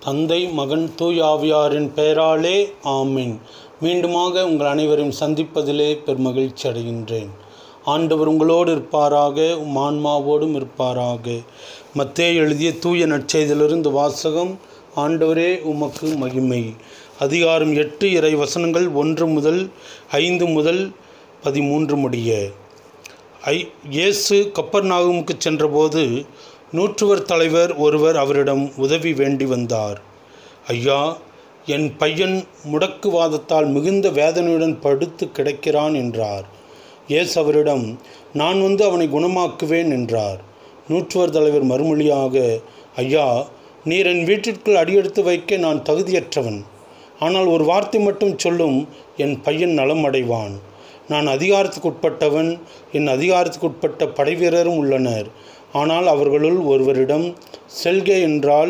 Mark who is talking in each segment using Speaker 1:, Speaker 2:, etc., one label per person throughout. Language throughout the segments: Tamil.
Speaker 1: தந்தை மகன் தூய் ஆவியாரின் பெயராலே ஆமீன் மீண்டுமாக உங்கள் அனைவரையும் சந்திப்பதிலே பெருமகிழ்ச்சி அடைகின்றேன் ஆண்டவர் உங்களோடு இருப்பாராக உம் ஆன்மாவோடும் இருப்பாராக மத்தே எழுதிய தூய நற்செய்தியிலிருந்து வாசகம் ஆண்டவரே உமக்கு மகிமை அதிகாரம் எட்டு இறை வசனங்கள் ஒன்று முதல் ஐந்து முதல் பதிமூன்று முடிய ஐ இயேசு கப்பர்நாகுமுக்கு சென்றபோது நூற்றுவர் தலைவர் ஒருவர் அவரிடம் உதவி வேண்டி வந்தார் ஐயா என் பையன் முடக்குவாதத்தால் மிகுந்த வேதனையுடன் படுத்து கிடக்கிறான் என்றார் இயேசு அவரிடம் நான் வந்து அவனை குணமாக்குவேன் என்றார் நூற்றுவர் தலைவர் மறுமொழியாக ஐயா நீர் என் வீட்டிற்குள் அடியெடுத்து வைக்க நான் தகுதியற்றவன் ஆனால் ஒரு வார்த்தை மட்டும் சொல்லும் என் பையன் நலம் அடைவான் நான் அதிகாரத்துக்குட்பட்டவன் என் அதிகாரத்துக்குட்பட்ட படைவீரரும் உள்ளனர் ஆனால் அவர்களுள் ஒருவரிடம் செல்க என்றால்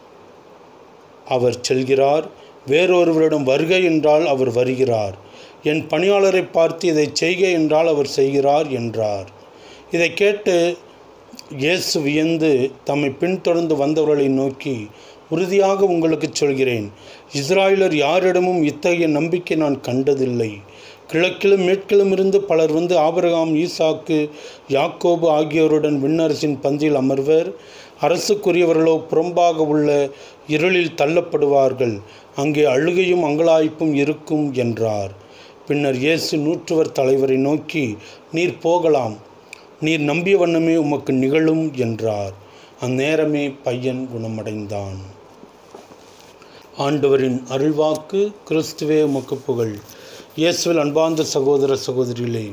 Speaker 1: அவர் செல்கிறார் வேறொருவரிடம் வருக என்றால் அவர் வருகிறார் என் பணியாளரை பார்த்து இதை செய்க என்றால் அவர் செய்கிறார் என்றார் இதை கேட்டு இயேசு வியந்து தம்மை பின்தொடர்ந்து வந்தவர்களை நோக்கி உறுதியாக உங்களுக்கு சொல்கிறேன் இஸ்ராயலர் யாரிடமும் இத்தகைய நம்பிக்கை நான் கண்டதில்லை கிழக்கிலும் மேற்கிலும் இருந்து பலர் வந்து ஆபிரகாம் ஈசாக்கு யாக்கோபு ஆகியோருடன் விண்ணரசின் பந்தியில் அமர்வர் அரசுக்குரியவர்களோ புறம்பாக உள்ள இருளில் தள்ளப்படுவார்கள் அங்கே அழுகையும் அங்கலாய்ப்பும் இருக்கும் என்றார் பின்னர் இயேசு நூற்றுவர் தலைவரை நோக்கி நீர் போகலாம் நீர் நம்பிய வண்ணமே உமக்கு நிகழும் என்றார் அந்நேரமே பையன் குணமடைந்தான் ஆண்டவரின் அருள்வாக்கு கிறிஸ்துவே உமக்கு புகழ் இயேசுவில் அன்பார்ந்த சகோதர சகோதரிகளே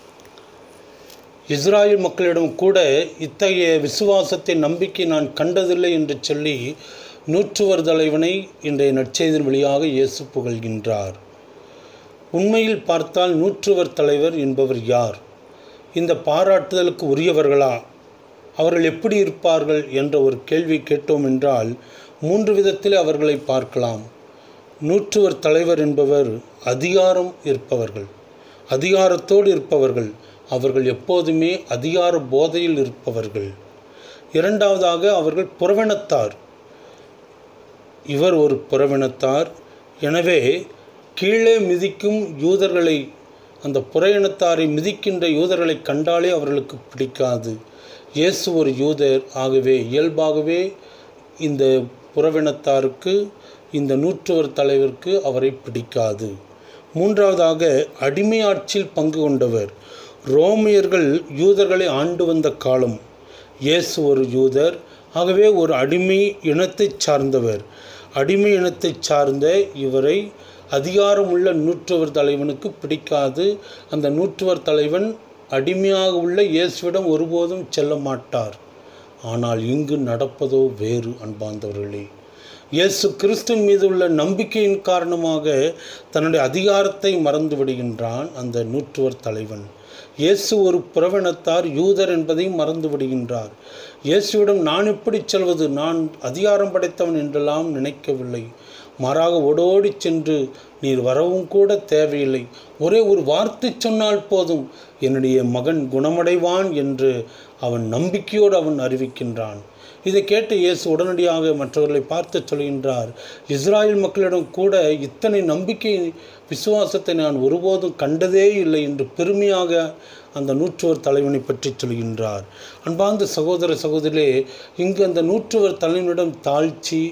Speaker 1: இஸ்ராயல் மக்களிடம் கூட இத்தகைய விசுவாசத்தை நம்பிக்கை நான் கண்டதில்லை என்று சொல்லி நூற்றுவர் தலைவனை இன்றைய நற்செய்தின் வழியாக இயேசு புகழ்கின்றார் உண்மையில் பார்த்தால் நூற்றுவர் தலைவர் என்பவர் யார் இந்த பாராட்டுதலுக்கு உரியவர்களா அவர்கள் எப்படி இருப்பார்கள் என்ற ஒரு கேள்வி கேட்டோம் என்றால் மூன்று விதத்தில் அவர்களை பார்க்கலாம் நூற்றுவர் தலைவர் என்பவர் அதிகாரம் இருப்பவர்கள் அதிகாரத்தோடு இருப்பவர்கள் அவர்கள் எப்போதுமே அதிகார போதையில் இருப்பவர்கள் இரண்டாவதாக அவர்கள் புறவினத்தார் இவர் ஒரு புறவினத்தார் எனவே கீழே மிதிக்கும் யூதர்களை அந்த புறையினத்தாரை மிதிக்கின்ற யூதர்களை கண்டாலே அவர்களுக்கு பிடிக்காது இயேசு ஒரு யூதர் ஆகவே இயல்பாகவே இந்த புறவினத்தாருக்கு இந்த நூற்றுவர் தலைவருக்கு அவரை பிடிக்காது மூன்றாவதாக அடிமை ஆட்சியில் பங்கு கொண்டவர் ரோமியர்கள் யூதர்களை ஆண்டு வந்த காலம் இயேசு ஒரு யூதர் ஆகவே ஒரு அடிமை இனத்தைச் சார்ந்தவர் அடிமை இனத்தைச் சார்ந்த இவரை அதிகாரமுள்ள நூற்றுவர் தலைவனுக்கு பிடிக்காது அந்த நூற்றுவர் தலைவன் அடிமையாக உள்ள இயேசுவிடம் ஒருபோதும் செல்ல மாட்டார் ஆனால் இங்கு நடப்பதோ வேறு அன்பார்ந்தவர்களே இயேசு கிறிஸ்துவின் மீது உள்ள நம்பிக்கையின் காரணமாக தன்னுடைய அதிகாரத்தை மறந்து விடுகின்றான் அந்த நூற்றுவர் தலைவன் இயேசு ஒரு புறவினத்தார் யூதர் என்பதை மறந்து விடுகின்றார் இயேசுவிடம் நான் எப்படி செல்வது நான் அதிகாரம் படைத்தவன் என்றெல்லாம் நினைக்கவில்லை மாறாக ஓடோடி சென்று நீர் வரவும் கூட தேவையில்லை ஒரே ஒரு வார்த்தை சொன்னால் போதும் என்னுடைய மகன் குணமடைவான் என்று அவன் நம்பிக்கையோடு அவன் அறிவிக்கின்றான் இதை கேட்ட இயேசு உடனடியாக மற்றவர்களை பார்த்து சொல்கின்றார் இஸ்ராயல் மக்களிடம் கூட இத்தனை நம்பிக்கை விசுவாசத்தை நான் ஒருபோதும் கண்டதே இல்லை என்று பெருமையாக அந்த நூற்றுவர் தலைவனை பற்றி சொல்கின்றார் அன்பார்ந்த சகோதர சகோதரிலே இங்கு அந்த நூற்றுவர் தலைவனிடம் தாழ்ச்சி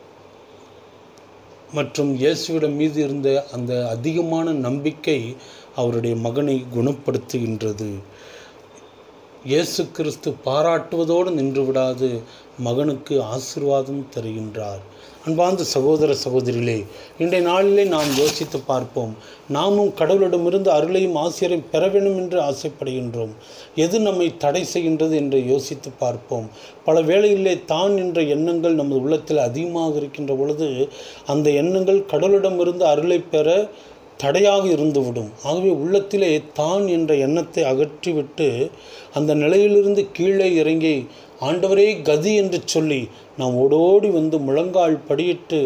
Speaker 1: மற்றும் இயேசுவிடம் மீது இருந்த அந்த அதிகமான நம்பிக்கை அவருடைய மகனை குணப்படுத்துகின்றது இயேசு கிறிஸ்து பாராட்டுவதோடு நின்று விடாது மகனுக்கு ஆசிர்வாதம் தருகின்றார் அன்பார்ந்த சகோதர சகோதரிகளே இன்றைய நாளிலே நாம் யோசித்து பார்ப்போம் நாமும் கடவுளிடமிருந்து அருளையும் ஆசிரியரையும் பெற வேண்டும் என்று ஆசைப்படுகின்றோம் எது நம்மை தடை செய்கின்றது என்று யோசித்து பார்ப்போம் பல வேளையிலே தான் என்ற எண்ணங்கள் நமது உள்ளத்தில் அதிகமாக இருக்கின்ற பொழுது அந்த எண்ணங்கள் கடவுளிடமிருந்து அருளை பெற தடையாக இருந்துவிடும் ஆகவே உள்ளத்திலே தான் என்ற எண்ணத்தை அகற்றிவிட்டு அந்த நிலையிலிருந்து கீழே இறங்கி ஆண்டவரே கதி என்று சொல்லி நாம் ஓடோடி வந்து முழங்கால் படியிட்டு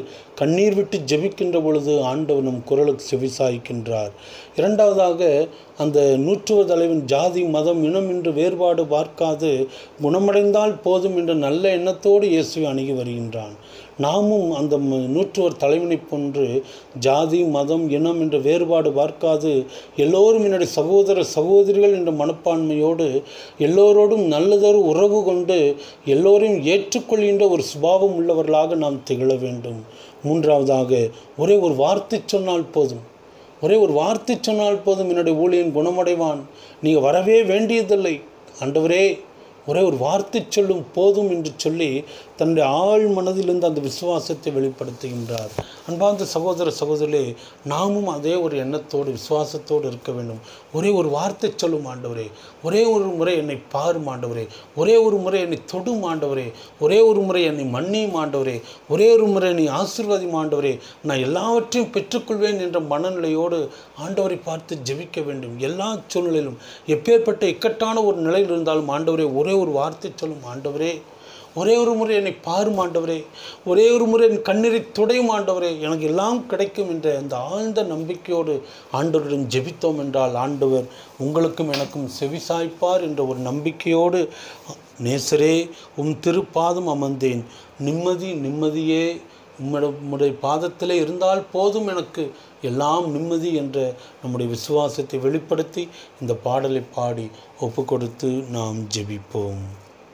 Speaker 1: கண்ணீர் விட்டு ஜெபிக்கின்ற பொழுது ஆண்டவர் நம் குரலுக்கு செவிசாய்க்கின்றார் இரண்டாவதாக அந்த நூற்றுவ தலைவன் ஜாதி மதம் இனம் என்று வேறுபாடு பார்க்காது குணமடைந்தால் போதும் என்ற நல்ல எண்ணத்தோடு இயேசுவை அணுகி வருகின்றான் நாமும் அந்த ம- நூற்றுவர் தலைவனைப் போன்று ஜாதி மதம் இனம் என்ற வேறுபாடு பார்க்காது எல்லோரும் என்னுடைய சகோதர சகோதரிகள் என்ற மனப்பான்மையோடு எல்லோரோடும் நல்லதொரு உறவு கொண்டு எல்லோரையும் ஏற்றுக்கொள்கின்ற ஒரு சுபாவம் உள்ளவர்களாக நாம் திகழ வேண்டும் மூன்றாவதாக ஒரே ஒரு வார்த்தை சொன்னால் போதும் ஒரே ஒரு வார்த்தை சொன்னால் போதும் என்னுடைய ஊழியன் குணமடைவான் நீங்கள் வரவே வேண்டியதில்லை ஆண்டவரே ஒரே ஒரு வார்த்தை சொல்லும் போதும் என்று சொல்லி தன்னுடைய ஆழ் மனதிலிருந்து அந்த விசுவாசத்தை வெளிப்படுத்துகின்றார் அன்பார்ந்த சகோதர சகோதரிகளே நாமும் அதே ஒரு எண்ணத்தோடு விசுவாசத்தோடு இருக்க வேண்டும் ஒரே ஒரு வார்த்தை சொல்லும் ஆண்டவரே ஒரே ஒரு முறை என்னை பாரும் ஆண்டவரே ஒரே ஒரு முறை என்னை தொடும் ஆண்டவரே ஒரே ஒரு முறை என்னை மன்னியும் ஆண்டவரே ஒரே ஒரு முறை என்னை ஆசீர்வதியும் ஆண்டவரே நான் எல்லாவற்றையும் பெற்றுக்கொள்வேன் என்ற மனநிலையோடு ஆண்டவரை பார்த்து ஜெபிக்க வேண்டும் எல்லா சூழ்நிலையிலும் எப்பேற்பட்ட இக்கட்டான ஒரு நிலையில் இருந்தாலும் ஆண்டவரே ஒரே ஒரு வார்த்தை சொல்லும் ஆண்டவரே ஒரே ஒரு முறை என்னை பாரும் ஆண்டவரே ஒரே ஒரு முறை என் கண்ணீரை துடையும் ஆண்டவரே எனக்கு எல்லாம் கிடைக்கும் என்ற அந்த ஆழ்ந்த நம்பிக்கையோடு ஆண்டவரிடம் ஜெபித்தோம் என்றால் ஆண்டவர் உங்களுக்கும் எனக்கும் செவிசாய்ப்பார் என்ற ஒரு நம்பிக்கையோடு நேசரே உம் திருப்பாதம் அமர்ந்தேன் நிம்மதி நிம்மதியே உம்முடைய உம்முடைய பாதத்திலே இருந்தால் போதும் எனக்கு எல்லாம் நிம்மதி என்ற நம்முடைய விசுவாசத்தை வெளிப்படுத்தி இந்த பாடலை பாடி ஒப்பு கொடுத்து நாம் ஜெபிப்போம்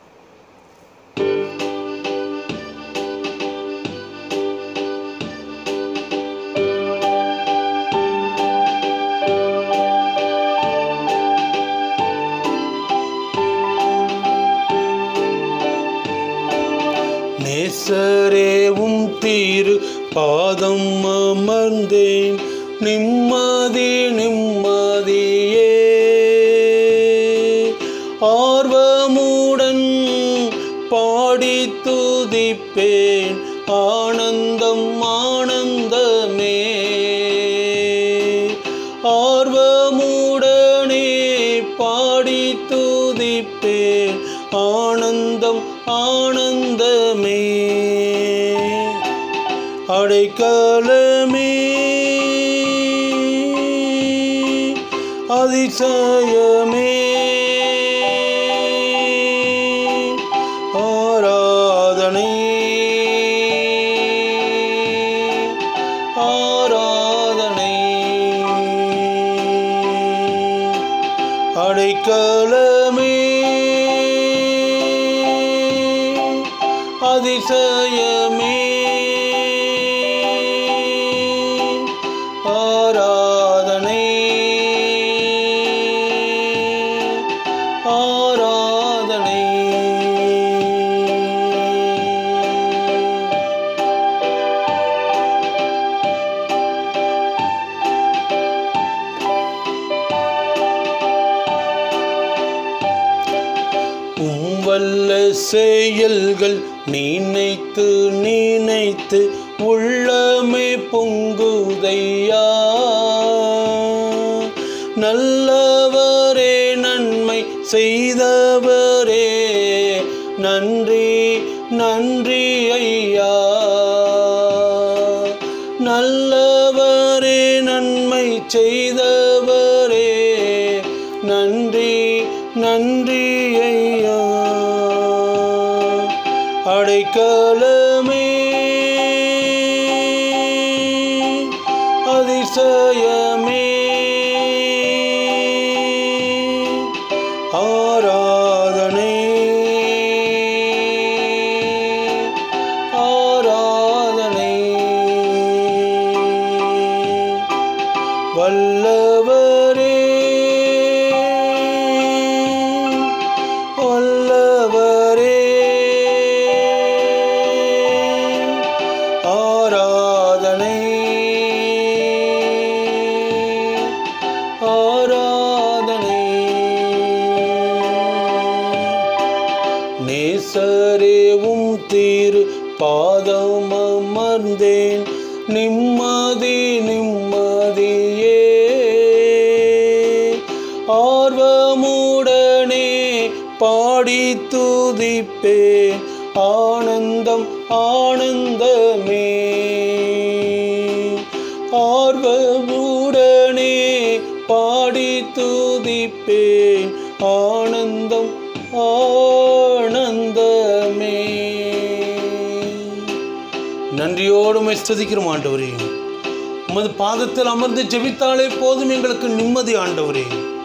Speaker 1: நேசரேவும் தீரு பாதம் அமர்ந்தேன் நிம்மதி நிம்மதியே ஆர்வமுடன் பாடி துதிப்பேன் ஆனந்தம் ஆனந்தமே ஆர்வமுடனே பாடி துதிப்பேன் ஆனந்தம் ஆனந்தமே அடைக்கலமே அதிசயமே ஆராதனை ஆராதனை அடைக்கலமே அதிசயமே ஆராதனை ஆராதனை உம் வல்ல செயல்கள் நினைத்து நினைத்து உள்ளமே பொங்குதையா நல்லவரே நன்மை செய்தவரே நன்றி நன்றி ஐயா நல்லவரே நன்மை செய்தவரே நன்றி நன்றி ஐயா அடைக்கலமே அதிசயமே ஆராதனை ஆராதனை வல்லவரே வல்லவரே ஆராதனை ஆராதனை நேசரேவும் தீரு பாதம் அமர்ந்தேன் நிம்மதி நிம்மதியே ஆர்வமுடனே பாடி துதிப்பேன் ஆனந்தம் ஆனந்தமே ஆர்வமுடனே பாடி துதிப்பேன் ஆனந்தம் ஆனந்தமே நன்றியோடு உம்மை ஸ்துதிக்கிறோம் ஆண்டவரே உமது பாதத்தில் அமர்ந்து ஜெபித்தாலே போதும் எங்களுக்கு நிம்மதி ஆண்டவரே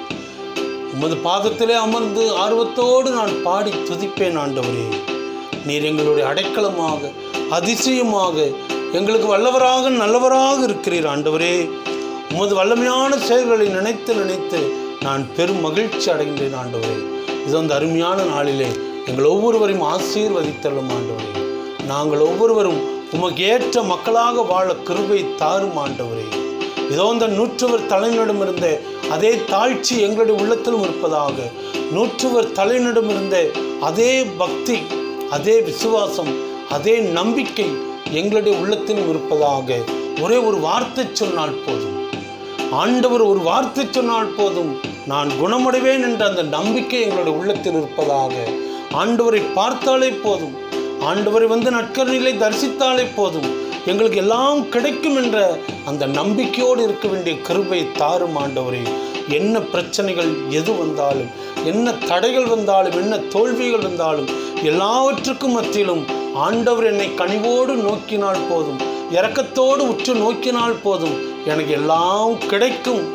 Speaker 1: உமது பாதத்திலே அமர்ந்து ஆர்வத்தோடு நான் பாடி துதிப்பேன் ஆண்டவரே நீர் எங்களுடைய அடைக்கலமாக அதிசயமாக எங்களுக்கு வல்லவராக நல்லவராக இருக்கிறீர் ஆண்டவரே உமது வல்லமையான செயல்களை நினைத்து நினைத்து நான் பெரும் மகிழ்ச்சி அடைகின்றேன் ஆண்டவரே இது அந்த அருமையான நாளிலே எங்கள் ஒவ்வொருவரையும் ஆசீர்வதித்தள்ளும் ஆண்டவரே நாங்கள் ஒவ்வொருவரும் உமக்கு ஏற்ற மக்களாக வாழ கிருபை தாரும் ஆண்டவரே இதோ இந்த நூற்றுவர் தலைவனிடம் இருந்த அதே தாழ்ச்சி எங்களுடைய உள்ளத்திலும் இருப்பதாக நூற்றுவர் தலைவனிடம் இருந்த அதே பக்தி அதே விசுவாசம் அதே நம்பிக்கை எங்களுடைய உள்ளத்திலும் இருப்பதாக ஒரே ஒரு வார்த்தை சொன்னால் போதும் ஆண்டவர் ஒரு வார்த்தை சொன்னால் போதும் நான் குணமடைவேன் என்ற அந்த நம்பிக்கை எங்களுடைய உள்ளத்தில் இருப்பதாக ஆண்டவரை பார்த்தாலே போதும் ஆண்டவரை வந்து நட்கரணிகளை தரிசித்தாலே போதும் எங்களுக்கு எல்லாம் கிடைக்கும் என்ற அந்த நம்பிக்கையோடு இருக்க வேண்டிய கிருபை தாரும் ஆண்டவரே என்ன பிரச்சனைகள் எது வந்தாலும் என்ன தடைகள் வந்தாலும் என்ன தோல்விகள் வந்தாலும் எல்லாவற்றுக்கும் மத்தியிலும் ஆண்டவர் என்னை கனிவோடு நோக்கினால் போதும் இரக்கத்தோடு உற்று நோக்கினால் போதும் எனக்கு எல்லாம் கிடைக்கும்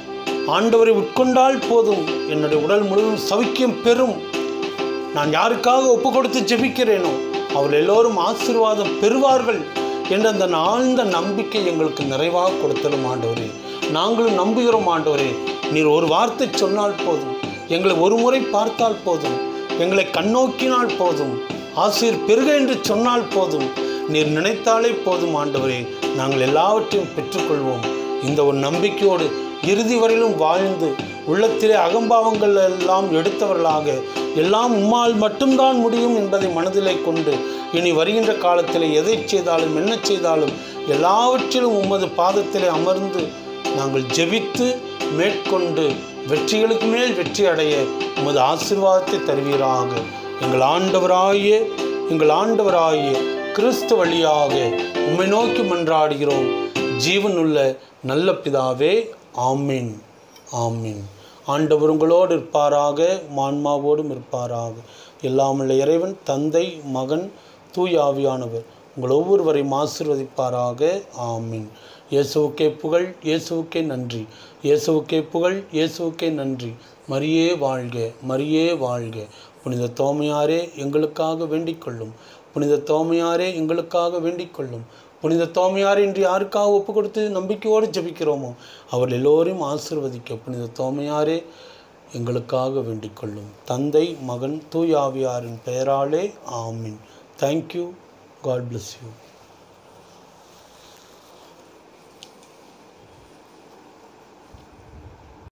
Speaker 1: ஆண்டவரை உட்கொண்டால் போதும் என்னுடைய உடல் முழுவதும் சௌக்கியம் பெறும் நான் யாருக்காக ஒப்பு கொடுத்து ஜெபிக்கிறேனோ அவர்கள் எல்லோரும் ஆசீர்வாதம் பெறுவார்கள் என்ற அந்த ஆழ்ந்த நம்பிக்கை எங்களுக்கு நிறைவாக கொடுத்தலும் ஆண்டவரே நாங்களும் நம்புகிறோம் ஆண்டவரே நீர் ஒரு வார்த்தை சொன்னால் போதும் எங்களை ஒரு முறை பார்த்தால் போதும் எங்களை கண்ணோக்கினால் போதும் ஆசிரியர் பெருக என்று சொன்னால் போதும் நீர் நினைத்தாலே போதும் ஆண்டவரே நாங்கள் எல்லாவற்றையும் பெற்றுக்கொள்வோம் இந்த ஒரு நம்பிக்கையோடு இறுதி வரையிலும் வாழ்ந்து உள்ளத்திலே அகம்பாவங்கள் எல்லாம் எடுத்தவர்களாக எல்லாம் உம்மால் மட்டும்தான் முடியும் என்பதை மனதிலே கொண்டு இனி வருகின்ற காலத்தில் எதை செய்தாலும் என்ன செய்தாலும் எல்லாவற்றிலும் உமது பாதத்திலே அமர்ந்து நாங்கள் ஜெபித்து மேற்கொண்டு வெற்றிகளுக்கு மேல் வெற்றி அடைய உமது ஆசீர்வாதத்தை தருவீராக எங்கள் ஆண்டவராகிய எங்கள் ஆண்டவராகிய கிறிஸ்து வழியாக உம்மை நோக்கி மன்றாடுகிறோம் ஜீவனுள்ள நல்ல பிதாவே ஆமீன் ஆமீன் ஆண்டவர் உங்களோடு இருப்பாராக மான்மாவோடும் இருப்பாராக எல்லாமுள்ள இறைவன் தந்தை மகன் தூய் ஆவியானவர் உங்கள் ஒவ்வொருவரையும் ஆசிர்வதிப்பாராக ஆமீன் இயேசுவுக்கே புகழ் இயேசுவுக்கே நன்றி இயேசுவுக்கே புகழ் இயேசுவுக்கே நன்றி மரியே வாழ்க மரியே வாழ்க புனித தோமையாரே எங்களுக்காக வேண்டிக் கொள்ளும் புனித தோமையாரே எங்களுக்காக வேண்டிக் கொள்ளும் புனித தோமையார் இன்று யாருக்காக ஒப்பு கொடுத்து நம்பிக்கையோடு ஜெபிக்கிறோமோ அவர் எல்லோரையும் ஆசிர்வதிக்க புனித தோமையாரே எங்களுக்காக வேண்டிக் கொள்ளும் தந்தை மகன் தூய் ஆவியாரின் பெயராலே ஆமீன் தேங்க்யூ காட் bless யூ